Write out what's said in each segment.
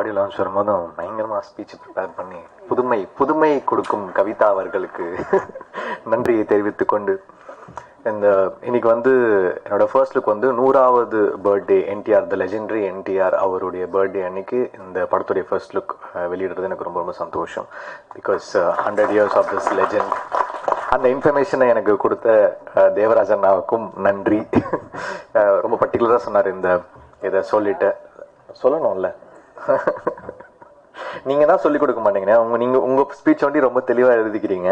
audio launch வரும்போதும் பயங்கரமாக speech prepare பண்ணி புதுமை புதுமை கொடுக்கும் கவிதா அவர்களுக்கு நன்றியை தெரிவித்துக் கொண்டு இந்த இன்னைக்கு வந்து என்னோட ஃபர்ஸ்ட் லுக் வந்து நூறாவது birthday NTR the legendary NTR அவருடைய பர்த்டே அன்னைக்கு இந்த படத்துடைய ஃபர்ஸ்ட் லுக் வெளியிடுறது எனக்கு ரொம்ப ரொம்ப சந்தோஷம் because hundred years of this legend அந்த இன்ஃபர்மேஷனை எனக்கு கொடுத்த அஹ், தேவராஜ் அண்ணாவுக்கும் நன்றி அஹ், ரொம்ப பர்டிகுலராக சொன்னார் இந்த இதை சொல்லிட்டு சொல்லணும்ல நீங்க தான் சொல்லிக் கொடுக்க மாட்டீங்க உங்க நீங்க உங்க ஸ்பீச் வந்து ரொம்ப தெளிவா எழுதிக்கிறீங்க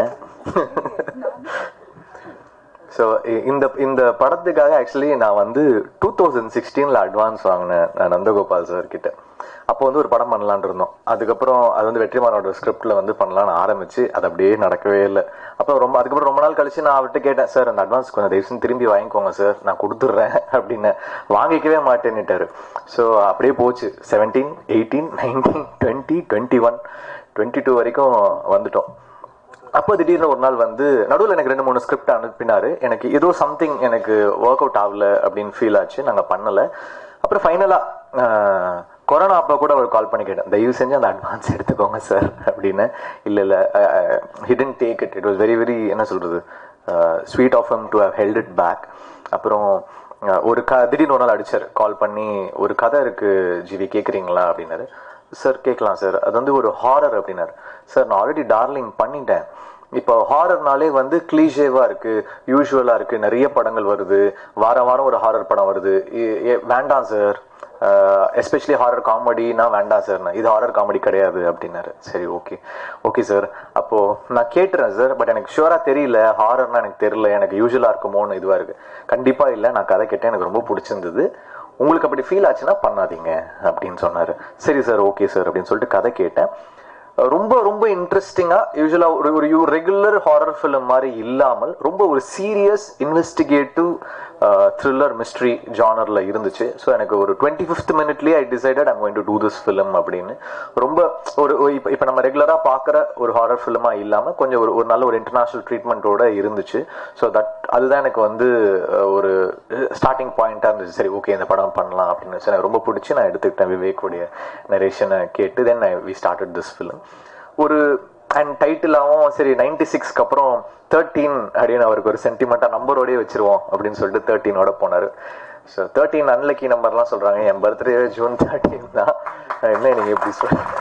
ஸோ இந்த இந்த படத்துக்காக ஆக்சுவலி நான் வந்து டூ தௌசண்ட் சிக்ஸ்டீனில் அட்வான்ஸ் வாங்கினேன் நான் நந்தகோபால் சார் கிட்ட அப்போ வந்து ஒரு படம் பண்ணலான்னு இருந்தோம் அதுக்கப்புறம் அது வந்து வெற்றிமாறனோட ஸ்கிரிப்ட்ல வந்து பண்ணலாம்னு ஆரம்பிச்சு அது அப்படியே நடக்கவே இல்லை அப்புறம் ரொம்ப அதுக்கப்புறம் ரொம்ப நாள் கழிச்சு நான் அவர்கிட்ட கேட்டேன் சார் அந்த அட்வான்ஸ் கொஞ்சம் தயவு செஞ்சு திரும்பி வாங்கிக்கோங்க சார் நான் கொடுத்துட்றேன் அப்படின்னு வாங்கிக்கவே மாட்டேன்னுட்டாரு ஸோ அப்படியே போச்சு seventeen eighteen nineteen twenty twenty one twenty two வரைக்கும் வந்துட்டோம் அப்போ திடீர்னு ஒரு நாள் வந்து நடுவில் எனக்கு ரெண்டு மூணு ஸ்கிரிப்ட் அனுப்பினாரு எனக்கு ஏதோ சம்திங் எனக்கு ஒர்க் அவுட் ஆகல அப்படின்னு ஃபீல் ஆச்சு நாங்கள் பண்ணல அப்புறம் ஃபைனலாக கொரோனா அப்போ கூட ஒரு கால் பண்ணி கேட்டேன் தயவு செஞ்சு அந்த அட்வான்ஸ் எடுத்துக்கோங்க சார் அப்படின்னு இல்லை இல்லை hidden take it it was very very என்ன சொல்றது sweet of him to have held it back அப்புறம் அஹ், ஒரு க திடீர்னு ஒரு நாள் அடிச்சார் கால் பண்ணி ஒரு கதை இருக்கு ஜிவி கேட்குறீங்களா அப்படின்னாரு சார் கேட்கலாம் சார் அது வந்து ஒரு ஹாரர் அப்படின்னாரு சார் நான் ஆல்ரெடி டார்லிங் பண்ணிட்டேன் இப்போ ஹாரர்னாலே வந்து கிளீஷேவா இருக்கு யூஸ்வலா இருக்கு நிறைய படங்கள் வருது வாரம் வாரம் ஒரு ஹாரர் படம் வருது இ- எ- வேண்டாம் சார் எஸ்பெஷலி ஹாரர் காமெடினா வேண்டாம் சார் இது ஹாரர் காமெடி கிடையாது அப்படின்னாரு சரி ஓகே ஓகே சார் அப்போ நான் கேட்டுறேன் சார் பட் எனக்கு ஷுவரா தெரியல ஹாரர்னா எனக்கு தெரியல எனக்கு யூஸ்வலா இருக்குமோன்னு இதுவா இருக்கு கண்டிப்பா இல்லை நான் கதை கேட்டேன் எனக்கு ரொம்ப பிடிச்சிருந்தது உங்களுக்கு அப்படி ஃபீல் ஆச்சுன்னா பண்ணாதீங்க அப்படின்னு சொன்னாரு சரி சார் ஓகே சார் அப்படின்னு சொல்லிட்டு கதை கேட்டேன் ரொம்ப ரொம்ப இன்ட்ரெஸ்டிங்கா யூஸ்வலா ஒரு ஒரு ரெகுலர் ஹாரர் ஃபிலிம் மாதிரி இல்லாமல் ரொம்ப ஒரு சீரியஸ் இன்வெஸ்டிகேட்டிவ் த்ரில்லர் மிஸ்ட்ரி ஜானர்ல இருந்துச்சு ஸோ எனக்கு ஒரு டுவெண்ட்டி ஃபிஃப்த் மினிட்லயே I decided I'm going to do this film அப்படின்னு ரொம்ப ஒரு இப்போ இப்போ நம்ம ரெகுலரா பார்க்குற ஒரு ஹாரர் ஃபிலிமா இல்லாம கொஞ்சம் ஒரு ஒரு நல்ல ஒரு இன்டர்நேஷனல் ட்ரீட்மெண்ட்டோட இருந்துச்சு ஸோ தட் அதுதான் எனக்கு வந்து அஹ், ஒரு ஸ்டார்டிங் பாயிண்டா இருந்துச்சு சரி ஓகே இந்த படம் பண்ணலாம் அப்படின்னு சரி, எனக்கு ரொம்ப பிடிச்சி நான் எடுத்துக்கிட்டேன் விவேக்குடைய நரேஷனை கேட்டு then we started this film ஒரு அண்ட் டைட்டிலாவும் சரி நைன்டி சிக்ஸ்க்கு அப்புறம் தேர்ட்டீன் அப்படின்னு அவருக்கு ஒரு சென்டிமெண்டா நம்பரோடய வச்சிருவோம் அப்படின்னு சொல்லிட்டு தேர்ட்டீனோட போனாரு ஸோ தேர்ட்டீன் அன்லக்கி நம்பர்லாம் சொல்றாங்க என் பர்த்டே ஜூன் தேர்ட்டீன் தான் என்ன நீங்க எப்படி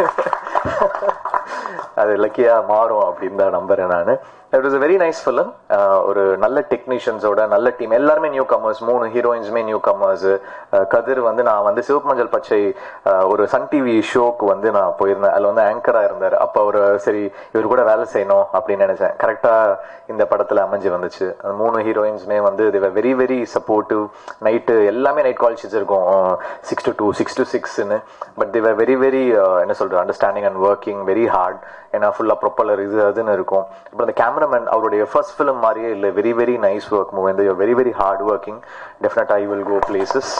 சொல்றீங்க அது லக்கியா மாறும் அப்படின்னு தான் நம்புறேன் நான் it was very nice film ஒரு நல்ல டெக்னீஷியன்ஸோட நல்ல டீம் எல்லாருமே நியூ கமர்ஸ் மூணு ஹீரோயின்ஸுமே நியூ கமர்ஸ் கதிர் வந்து நான் வந்து சிவப்பு மஞ்சள் பச்சை அஹ், ஒரு சன் டிவி ஷோக்கு வந்து நான் போயிருந்தேன் அதில் வந்து ஆங்கரா இருந்தார் அப்போ அவர் சரி இவர் கூட வேலை செய்யணும் அப்படின்னு நினைச்சேன் கரெக்டா இந்த படத்துல அமைஞ்சு வந்துச்சு அந்த மூணு ஹீரோயின்ஸுமே வந்து வெரி வெரி சப்போர்ட்டிவ் நைட்டு எல்லாமே நைட் கால் ஷீட்ஸ் இருக்கும் six to two six to சிக்ஸ்னு பட் தேவர் வெரி வெரி என்ன சொல்றது understanding and working very hard ஏன்னா ஃபுல்லா ப்ரொப்பலர் இது அதுன்னு இருக்கும் அப்புறம் அந்த கேமராமேன் அவருடைய ஃபர்ஸ்ட் ஃபிலிம் மாதிரியே இல்லை very very nice work move இந்த வெரி வெரி ஹார்ட் ஒர்க்கிங் டெஃபினட்டா I will go places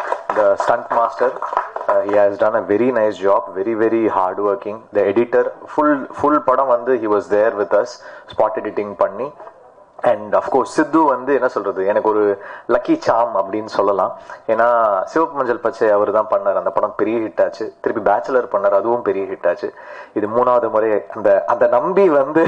the stunt master he has done a very nice job very very hard working the editor full full படம் வந்து he was there with us spot editing பண்ணி and of course Sidhu வந்து என்ன சொல்றது எனக்கு ஒரு lucky சாம் அப்படின்னு சொல்லலாம் ஏன்னா சிவப்பு மஞ்சள் பச்சை அவர் தான் பண்ணார் அந்த படம் பெரிய ஹிட் ஆச்சு திருப்பி பேச்சுலர் பண்ணார் அதுவும் பெரிய ஹிட் ஆச்சு இது மூணாவது முறை அந்த அந்த நம்பி வந்து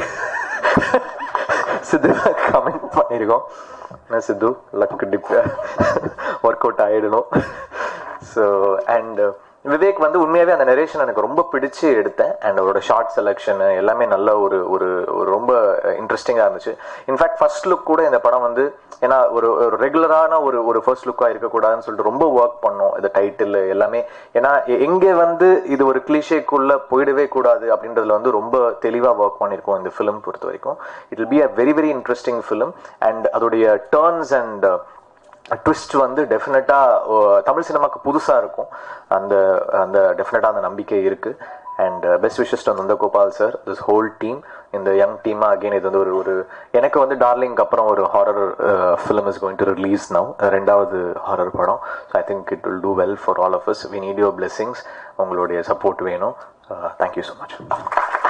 சித்து கமெண்ட் பண்ணியிருக்கோம் என்ன சித்து லக் டிப் ஒர்க் அவுட் ஆயிடணும் ஸோ அண்ட் விவேக் வந்து உண்மையாவே அந்த நரேஷன் எனக்கு ரொம்ப பிடிச்சு எடுத்தேன் அண்ட் அவரோட ஷார்ட் செலெக்ஷன் எல்லாமே நல்ல ஒரு ஒரு ஒரு ரொம்ப இன்ட்ரெஸ்டிங்கா இருந்துச்சு இன்ஃபேக்ட் ஃபர்ஸ்ட் லுக் கூட இந்த படம் வந்து ஏன்னா ஒரு ஒரு ரெகுலரான ஒரு ஒரு ஃபர்ஸ்ட் லுக்கா இருக்கக்கூடாதுன்னு சொல்லிட்டு ரொம்ப ஒர்க் பண்ணோம் இந்த டைட்டில் எல்லாமே ஏன்னா எ- எங்க வந்து இது ஒரு கிளிஷேக்குள்ள போயிடவே கூடாது அப்படின்றதுல வந்து ரொம்ப தெளிவா ஒர்க் பண்ணியிருக்கோம் இந்த ஃபிலிம் பொறுத்த வரைக்கும் it will be a very very interesting film and அதோடைய டேர்ன்ஸ் அண்ட் ட்விஸ்ட் வந்து டெஃபினட்டா தமிழ் சினிமாக்கு புதுசா இருக்கும் அந்த அந்த டெஃபினட்டா அந்த நம்பிக்கை இருக்கு and best wishes to Nandagopal sir this whole team இந்த யங் டீமா அகைன் இது வந்து ஒரு ஒரு எனக்கு வந்து டார்லிங்க்கு அப்புறம் ஒரு horror film is going to release now ரெண்டாவது ஹாரர் படம் so I think it will do well for all of us we need your blessings உங்களுடைய சப்போர்ட் வேணும் தேங்க்யூ ஸோ மச்